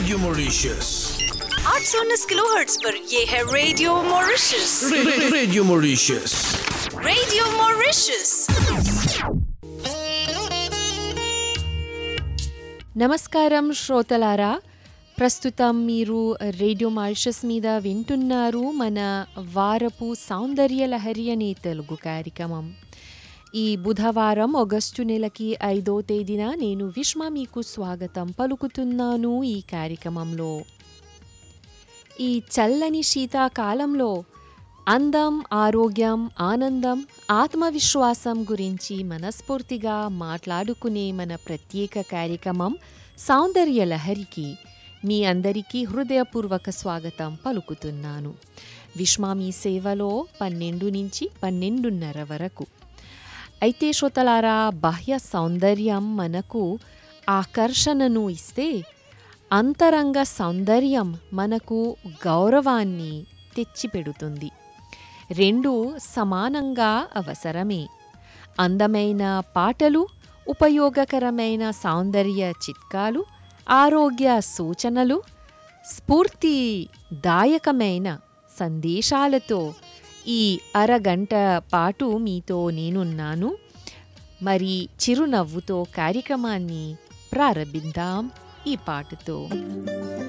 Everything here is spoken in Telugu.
रेडियो मॉरिशस 819 किलोहर्ट्ज पर ये है रेडियो मॉरिशस रे, रे, रेडियो मॉरिशस रेडियो मॉरिशस నమస్కారం శ్రోతలారా ప్రస్తుతం మీరు రేడియో మారిషస్ మీద వింటున్నారు మన వారపు సౌందర్య లహరి అనే తెలుగు కార్యక్రమం ఈ బుధవారం ఆగస్టు నెలకి ఐదో తేదీన నేను విశ్వ మీకు స్వాగతం పలుకుతున్నాను ఈ కార్యక్రమంలో ఈ చల్లని శీతాకాలంలో అందం ఆరోగ్యం ఆనందం ఆత్మవిశ్వాసం గురించి మనస్ఫూర్తిగా మాట్లాడుకునే మన ప్రత్యేక కార్యక్రమం సౌందర్య లహరికి మీ అందరికీ హృదయపూర్వక స్వాగతం పలుకుతున్నాను విశ్వ మీ సేవలో పన్నెండు నుంచి పన్నెండున్నర వరకు అయితే శ్రోతలారా బాహ్య సౌందర్యం మనకు ఆకర్షణను ఇస్తే అంతరంగ సౌందర్యం మనకు గౌరవాన్ని తెచ్చిపెడుతుంది రెండు సమానంగా అవసరమే అందమైన పాటలు ఉపయోగకరమైన సౌందర్య చిట్కాలు ఆరోగ్య సూచనలు స్ఫూర్తిదాయకమైన సందేశాలతో ఈ అరగంట పాటు మీతో నేనున్నాను మరి చిరునవ్వుతో కార్యక్రమాన్ని ప్రారంభిద్దాం ఈ పాటతో